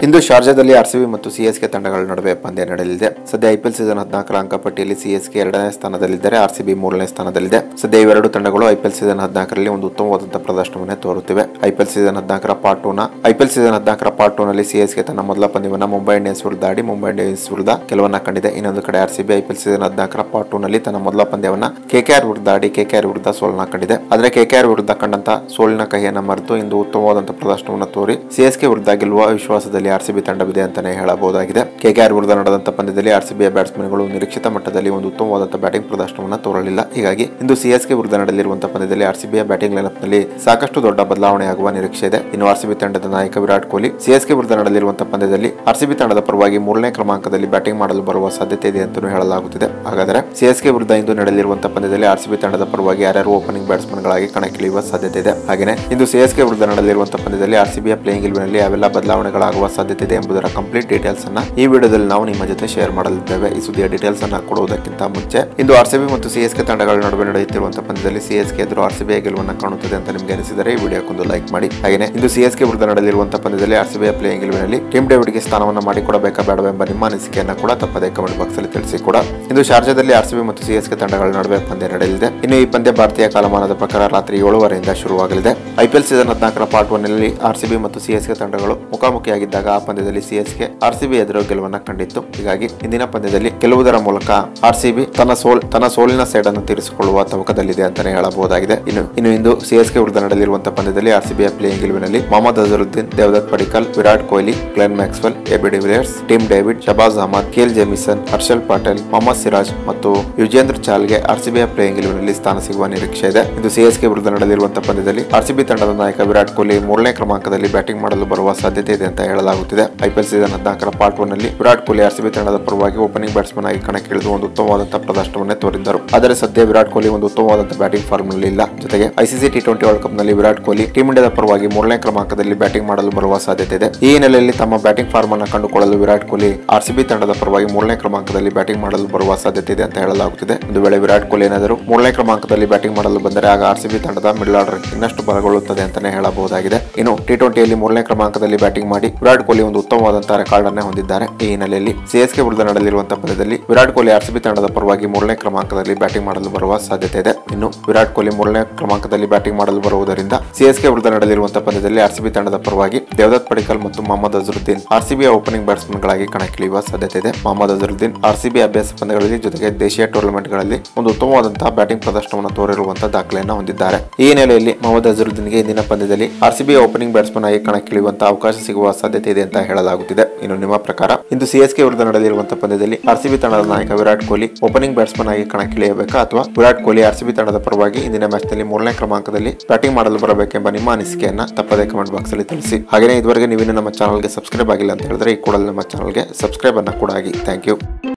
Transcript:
ಇಂದು ಶಾರ್ಜಾದಲ್ಲಿ RCB ಮತ್ತು CSK ತಂಡಗಳ ನಡುವೆ ಪಂದ್ಯ ನಡೆಯಲಿದೆ ಸದ್ಯ ಐಪಿಎಲ್ ಸೀಸನ್ ಹದಿನಾಲ್ಕರ ಅಂಕಪಟ್ಟಿಯಲ್ಲಿ ಸಿಎಸ್ಕೆ ಎರಡನೇ ಸ್ಥಾನದಲ್ಲಿದ್ದರೆ ಆರ್ಸಿಬಿ ಮೂರನೇ ಸ್ಥಾನದಲ್ಲಿದೆ ಸದ್ಯ ಇವೆರಡು ತಂಡಗಳು ಐಪಿಎಲ್ ಸೀಸನ್ ಹದಿನಾಲ್ಕರಲ್ಲಿ ಒಂದು ಉತ್ತಮವಾದಂತಹ ಪ್ರದರ್ಶನವನ್ನೇ ತೋರುತ್ತಿವೆ ಐಪಿಎಲ್ ಸೀಸನ್ ಹದಿನಾಲ್ಕರ ಪಾರ್ಟ್ ಟೂನ ಐಪಿಎಲ್ ಸೀಸನ್ ಹದಿನಾಲ್ಕರ ಪಾರ್ಟ್ ಟೂನಲ್ಲಿ ಸಿಎಸ್ಕೆ ತನ್ನ ಮೊದಲ ಪಂದ್ಯವನ್ನು ಮುಂಬೈ ಇಂಡಿಯನ್ಸ್ ವಿರುದ್ಧ ಆಡಿ ಮುಂಬೈ ಇಂಡಿಯನ್ಸ್ ವಿರುದ್ಧ ಕೆಲವನ್ನ ಕಂಡಿದೆ ಇನ್ನೊಂದು ಕಡೆ ಆರ್ಸಿಬಿ ಐಪಿಎಲ್ ಸೀಸನ್ ಹದಿನಾಲ್ಕರ ಪಾರ್ಟ್ ಟೂನಲ್ಲಿ ತನ್ನ ಮೊದಲ ಪಂದ್ಯವನ್ನ ಕೆಕೆಆರ್ ವಿರುದ್ಧ ಆಡಿ ಕೆಕೆಆರ್ ವಿರುದ್ಧ ಸೋಲನ್ನ ಕಂಡಿದೆ ಆದರೆ ಕೆಕೆಆರ್ ವಿರುದ್ಧ ಕಂಡಂತ ಸೋಲಿನ ಕಹಿಯನ್ನ ಮರೆತು ಇಂದು ಉತ್ತಮವಾದಂತಹ ಪ್ರದರ್ಶನವನ್ನು ತೋರಿ ಸಿಎಸ್ಕೆ ವಿರುದ್ಧ ಗೆಲ್ಲುವ ವಿಶ್ವಾಸದಲ್ಲಿ ಆರ್ಸಿಬಿ ತಂಡವಿದೆ ಅಂತಾನೆ ಹೇಳಬಹುದಾಗಿದೆ ಕೆಕೆಆರ್ ವಿರುದ್ಧ ನಡೆದಂತ ಪಂದ್ಯದಲ್ಲಿ ಆರ್ಸಿಬಿಯ ಬ್ಯಾಟ್ಸ್ಮನ್ಗಳು ನಿರೀಕ್ಷಿತ ಮಟ್ಟದಲ್ಲಿ ಒಂದು ಉತ್ತಮವಾದಂತಹ ಬ್ಯಾಟಿಂಗ್ ಪ್ರದರ್ಶನವನ್ನು ತೋರಲಿಲ್ಲ ಹೀಗಾಗಿ ಇಂದು ಸಿಎಸ್ಕೆ ವಿರುದ್ಧ ನಡೆಯಲಿರುವಂತಹ ಪಂದ್ಯದಲ್ಲಿ ಆರ್ಸಿಬಿಯ ಬ್ಯಾಟಿಂಗ್ ಲೈನಪ್ ನಲ್ಲಿ ಸಾಕಷ್ಟು ದೊಡ್ಡ ಬದಲಾವಣೆಯಾಗುವ ನಿರೀಕ್ಷೆ ಇದೆ ಇನ್ನು ಆರ್ಸಿಬಿ ತಂಡದ ನಾಯಕ ವಿರಾಟ್ ಕೊಹ್ಲಿ ಸಿಎಸ್ಕೆ ವಿರುದ್ಧ ನಡೆಯಲಿರುವಂತಹ ಪಂದ್ಯದಲ್ಲಿ ಆರ್ಸಿಬಿ ತಂಡದ ಪರವಾಗಿ ಮೂರನೇ ಕ್ರಮಾಂಕದಲ್ಲಿ ಬ್ಯಾಟಿಂಗ್ ಮಾಡಲು ಬರುವ ಸಾಧ್ಯತೆ ಇದೆ ಅಂತಲೂ ಹೇಳಲಾಗುತ್ತಿದೆ ಹಾಗಾದರೆ ಸಿಎಸ್ಕೆ ವಿರುದ್ಧ ಇಂದು ನಡೆಯಲಿರುವಂತಹ ಪಂದ್ಯದಲ್ಲಿ ಆರ್ಸಿಬಿ ತಂಡದ ಪರವಾಗಿ ಯಾರ್ಯಾರು ಓಪನಿಂಗ್ ಬ್ಯಾಟ್ಸ್ಮನ್ಗಳಾಗಿ ಕಣಕ್ಕಿಳಿಯುವ ಸಾಧ್ಯತೆ ಇದೆ ಹಾಗೆಯೇ ಇಂದು ಸಿಎಸ್ಕೆ ವಿರುದ್ಧ ನಡೆಯಲಿರುವಂತಹ ಪಂದ್ಯದಲ್ಲಿ ಆರ್ಸಿಬಿಯ ಪ್ಲೇಯಿಂಗ್ ಇಲ್ವಿನಲ್ಲಿ ಯಾವೆಲ್ಲ ಬದಲಾವಣೆಗಳಾಗುವ ಸಾಧ್ಯತೆ ಇದೆ ಎಂಬುದರ ಕಂಪ್ಲೀಟ್ ಡೀಟೇಲ್ಸ್ ಅನ್ನ ಈ ವಿಡಿಯೋದಲ್ಲಿ ನಾವು ನಿಮ್ಮ ಜೊತೆ ಶೇರ್ ಮಾಡಲಿದ್ದೇವೆ ಈ ಸುದ್ದಿಯ ಡೀಟೇಲ್ಸ್ ಅನ್ನ ಕೊಡುವುದಕ್ಕಿಂತ ಮುಂಚೆ ಇಂದು ಆರ್ಸಿಬಿ ಮತ್ತು ಸಿಎಸ್ಕೆ ತಂಡಗಳ ನಡುವೆ ನಡೆಯುತ್ತಿರುವಂತಹ ಪಂದ್ಯದಲ್ಲಿ ಸಿಎಸ್ಕೆ ಎದುರು ಆರ್ಸಿಬಿಯ ಗೆಲುವನ್ನು ಕಾಣುತ್ತದೆ ಅಂತ ನಿಮಗೆ ಅನಿಸಿದರೆ ಈ ವಿಡಿಯೋಕ್ಕೊಂದು ಲೈಕ್ ಮಾಡಿ ಹಾಗೆಯೇ ಇಂದು ಸಿಎಸ್ಕೆ ವಿರುದ್ಧ ನಡೆಯಲಿರುವಂತಹ ಪಂದ್ಯದಲ್ಲಿ ಆರ್ಸಿಬಿಯ ಪ್ಲೇಯಿಂಗ್ ಇಲ್ವಿನಲ್ಲಿ ಟೀಮ್ ಡೇವಿಡ್ಗೆ ಸ್ಥಾನವನ್ನು ಮಾಡಿಕೊಡಬೇಕಾ ಬೇಡವೆಂಬ ನಿಮ್ಮ ಅನಿಸಿಕೆಯನ್ನು ಕೂಡ ತಪ್ಪದೇ ಕಮೆಂಟ್ ಬಾಕ್ಸ್ ಅಲ್ಲಿ ತಿಳಿಸಿ ಕೂಡ ಇಂದು ಶಾರ್ಜಾದಲ್ಲಿ ಆರ್ಸಿಬಿ ಮತ್ತು ಸಿಎಸ್ಕೆ ತಂಡಗಳ ನಡುವೆ ಪಂದ್ಯ ನಡೆಯಲಿದೆ ಇನ್ನು ಈ ಪಂದ್ಯ ಭಾರತೀಯ ಕಾಲಮಾನದ ಪ್ರಕಾರ ರಾತ್ರಿ ಏಳುವರೆಯಿಂದ ಶುರುವಾಗಲಿದೆ ಐಪಿಎಲ್ ಸೀಸನ್ ಹದಿನಾಲ್ಕರ ಪಾರ್ಟ್ ಒನ್ ನಲ್ಲಿ ಆರ್ಸಿಬಿ ಮತ್ತು ಸಿಎಸ್ಕೆ ತಂಡಗಳು ಮುಖಾಮುಖಿಯಾಗಿದ್ದಾಗ ಆ ಪಂದ್ಯದಲ್ಲಿ ಸಿಎಸ್ಕೆ ಆರ್ಸಿಬಿ ಎದುರು ಗೆಲುವನ್ನು ಕಂಡಿತ್ತು ಹೀಗಾಗಿ ಇಂದಿನ ಪಂದ್ಯದಲ್ಲಿ ಗೆಲ್ಲುವುದರ ಮೂಲಕ ಆರ್ಸಿಬಿ ತನ್ನ ಸೋಲ್ ತನ್ನ ಸೋಲಿನ ಸೈಡನ್ನು ತೀರಿಸಿಕೊಳ್ಳುವ ತವಕದಲ್ಲಿದೆ ಅಂತಾನೆ ಹೇಳಬಹುದಾಗಿದೆ ಇನ್ನು ಇನ್ನು ಇಂದು ಸಿಎಸ್ಕೆ ವಿರುದ್ಧ ನಡೆಯಲಿರುವಂತಹ ಪಂದ್ಯದಲ್ಲಿ ಆರ್ಸಿಬಿಯ ಪ್ಲೇಯಿಂಗ್ ಗೆಲುವಿನಲ್ಲಿ Mohammed Azharuddeen Devdutt Padikkal Virat Kohli Glenn Maxwell AB de Villiers Tim David Shahbaz Ahmed Kyle Jamieson Harshal Patel Mohammed Siraj ಮತ್ತು ಯುಜೇಂದ್ರ ಚಾಲ್ಗೆ ಆರ್ಸಿಬಿಯ ಪ್ಲೇಯಿಂಗ್ ಗೆಲುವಿನಲ್ಲಿ ಸ್ಥಾನ ಸಿಗುವ ನಿರೀಕ್ಷೆ ಇದೆ ಇದು ಸಿಎಸ್ಕೆ ವಿರುದ್ಧ ನಡೆಯಲಿರುವಂತಹ ಪಂದ್ಯದಲ್ಲಿ ಆರ್ಸಿಬಿ ತಂಡದ ನಾಯಕ ವಿರಾಟ್ ಕೊಹ್ಲಿ ಮೂರನೇ ಕ್ರಮಾಂಕದಲ್ಲಿ ಬ್ಯಾಟಿಂಗ್ ಮಾಡಲು ಬರುವ ಸಾಧ್ಯತೆ ಇದೆ ಅಂತ ಹೇಳಲಾಗುತ್ತಿದೆ ಐಪಿಎಲ್ ಸೀಸನ್ ಹದಿನಾಲ್ಕರ ಪಾರ್ಟ್ ಒನ್ ನಲ್ಲಿ ವಿರಾಟ್ ಕೊಹ್ಲಿ ಆರ್ಸಿಬಿ ತಂಡದ ಪರವಾಗಿ ಓಪನಿಂಗ್ ಬ್ಯಾಟ್ಸ್ಮನ್ ಆಗಿ ಕಣಕ್ಕಿಳಿದು ಒಂದು ಉತ್ತಮವಾದಂತಹ ಪ್ರದರ್ಶನವನ್ನೇ ತೋರಿದ್ದರು ಆದರೆ ಸದ್ಯ ವಿರಾಟ್ ಕೊಹ್ಲಿ ಒಂದು ಉತ್ತಮವಾದಂತಹ ಬ್ಯಾಟಿಂಗ್ ಫಾರ್ಮ್ ನಲ್ಲಿ ಇಲ್ಲ ಜೊತೆಗೆ ICC T twenty world cup ನಲ್ಲಿ ವಿರಾಟ್ ಕೊಹ್ಲಿ ಟೀಮ್ ಇಂಡಿಯಾದ ಪರವಾಗಿ ಮೂರನೇ ಕ್ರಮಾಂಕದಲ್ಲಿ ಬ್ಯಾಟಿಂಗ್ ಮಾಡಲು ಬರುವ ಸಾಧ್ಯತೆ ಇದೆ ಈ ಹಿನ್ನೆಲೆಯಲ್ಲಿ ತಮ್ಮ ಬ್ಯಾಟಿಂಗ್ ಫಾರ್ಮ್ ಅನ್ನು ಕಂಡುಕೊಳ್ಳಲು ವಿರಾಟ್ ಕೊಹ್ಲಿ ಆರ್ಸಿಬಿ ತಂಡದ ಪರವಾಗಿ ಮೂರನೇ ಕ್ರಮಾಂಕದಲ್ಲಿ ಬ್ಯಾಟಿಂಗ್ ಮಾಡಲು ಬರುವ ಸಾಧ್ಯತೆ ಇದೆ ಅಂತ ಹೇಳಲಾಗುತ್ತಿದೆ ಒಂದು ವೇಳೆ ವಿರಾಟ್ ಕೊಹ್ಲಿ ಏನಾದರೂ ಮೂರನೇ ಕ್ರಮಾಂಕದಲ್ಲಿ ಬ್ಯಾಟಿಂಗ್ ಮಾಡಲು ಬಂದರೆ ಆಗ ಆರ್ಸಿಬಿ ತಂಡದ ಮಿಡಲ್ ಆರ್ಡರ್ ಇನ್ನಷ್ಟು ಬಲಗೊಳ್ಳುತ್ತದೆ ಅಂತಾನೆ ಹೇಳಬಹುದಾಗಿದೆ ಇನ್ನು ಟಿ ಟ್ವೆಂಟಿಯಲ್ಲಿ ಮೂರನೇ ಕ್ರಮಾಂಕದಲ್ಲಿ ಬ್ಯಾಟಿಂಗ್ ಮಾಡಿ ವಿರಾಟ್ ಕೊಹ್ಲಿ ಒಂದು ಉತ್ತಮವಾದಂತಹ ರೆಕಾರ್ಡ್ ಅನ್ನೇ ಹೊಂದಿದ್ದಾರೆ ಈ ಹಿನ್ನೆಲೆಯಲ್ಲಿ ಸಿಎಸ್ಕೆ ವಿರುದ್ಧ ನಡೆಯಲಿರುವಂತಹ ಪಂದ್ಯದಲ್ಲಿ ವಿರಾಟ್ ಕೊಹ್ಲಿ ಆರ್ಸಿಬಿ ತಂಡದ ಪರವಾಗಿ ಮೂರನೇ ಕ್ರಮಾಂಕದಲ್ಲಿ ಬ್ಯಾಟಿಂಗ್ ಮಾಡಲು ಬರುವ ಸಾಧ್ಯತೆ ಇದೆ ಇನ್ನು ವಿರಾಟ್ ಕೊಹ್ಲಿ ಮೂರನೇ ಕ್ರಮಾಂಕದಲ್ಲಿ ಬ್ಯಾಟಿಂಗ್ ಮಾಡಲು ಬರುವುದರಿಂದ ಸಿಎಸ್ಕೆ ವಿರುದ್ಧ ನಡೆಯಲಿರುವಂತಹ ಪಂದ್ಯದಲ್ಲಿ ಆರ್ಸಿಬಿ ತಂಡದ ಪರವಾಗಿ ದೇವದತ್ ಪಡಿಕಲ್ ಮತ್ತು ಮೊಹಮ್ಮದ್ ಅಜರುದ್ದೀನ್ ಆರ್ಸಿಬಿಯ ಓಪನಿಂಗ್ ಬ್ಯಾಟ್ಸ್ಮನ್ ಗಳಾಗಿ ಕಣಕ್ಕಿಳಿಯುವ ಸಾಧ್ಯತೆ ಇದೆ ಮೊಹಮ್ಮದ್ ಅಜರುದ್ದೀನ್ ಆರ್ಸಿಬಿ ಅಭ್ಯಾಸ ಪಂದ್ಯಗಳಲ್ಲಿ ಜೊತೆಗೆ ದೇಶೀಯ ಟೂರ್ನಮೆಂಟ್ ಗಳಲ್ಲಿ ಒಂದು ಉತ್ತಮವಾದಂತಹ ಬ್ಯಾಟಿಂಗ್ ಪ್ರದರ್ಶನವನ್ನು ತೋರಿರುವಂತಹ ದಾಖಲೆಯನ್ನು ಹೊಂದಿದ್ದಾರೆ ಈ ಹಿನ್ನೆಲೆಯಲ್ಲಿ ಮೊಹಮ್ಮದ್ ಅಜರುದ್ದೀನ್ಗೆ ಇಂದಿನ ಪಂದ್ಯದಲ್ಲಿ ಆರ್ಸಿಬಿ ಓಪನಿಂಗ್ ಬ್ಯಾಟ್ಸ್ಮನ್ ಆಗಿ ಕಣಕ್ಕಿಳಿಯುವಂತಹ ಅವಕಾಶ ಸಿಗುವ ಸಾಧ್ಯತೆ ಇದೆ ಅಂತ ಹೇಳಲಾಗುತ್ತಿದೆ ಇನ್ನು ನಿಮ್ಮ ಪ್ರಕಾರ ಇಂದು ಸಿಎಸ್ಕೆ ವಿರುದ್ಧ ನಡೆಯಲಿರುವಂತಹ ಪಂದ್ಯದಲ್ಲಿ ಆರ್ಸಿಬಿ ತಂಡದ ನಾಯಕ ವಿರಾಟ್ ಕೊಹ್ಲಿ ಓಪನಿಂಗ್ ಬ್ಯಾಟ್ಸ್ಮನ್ ಆಗಿ ಕಣಕ್ಕಿಳಿಯಬೇಕಾ ಅಥವಾ ವಿರಾಟ್ ಕೊಹ್ಲಿ ಆರ್ಸಿಬಿ ತಂಡದ ಪರವಾಗಿ ಇಂದಿನ ಮ್ಯಾಚ್ ನಲ್ಲಿ ಮೂರನೇ ಕ್ರಮಾಂಕದಲ್ಲಿ ಬ್ಯಾಟಿಂಗ್ ಮಾಡಲು ಬರಬೇಕೆಂಬ ನಿಮ್ಮ ಅನಿಸಿಕೆಯನ್ನ ತಪ್ಪದೇ ಕಮೆಂಟ್ ಬಾಕ್ಸ್ ಅಲ್ಲಿ ತಿಳಿಸಿ ಹಾಗೆಯೇ ಇದುವರೆಗೆ ನೀವಿನ್ನು ನಮ್ಮ ಚಾನಲ್ಗೆ ಸಬ್ಸ್ಕ್ರೈಬ್ ಆಗಿಲ್ಲ ಅಂತ ಹೇಳಿದ್ರೆ ಈ ಕೂಡಲೇ ನಮ್ಮ ಚಾನಲ್ಗೆ ಸಬ್ಸ್ಕ್ರೈಬ್ ಅನ್ನ ಕೂಡ ಆಗಿ ಥ್ಯಾಂಕ್ ಯು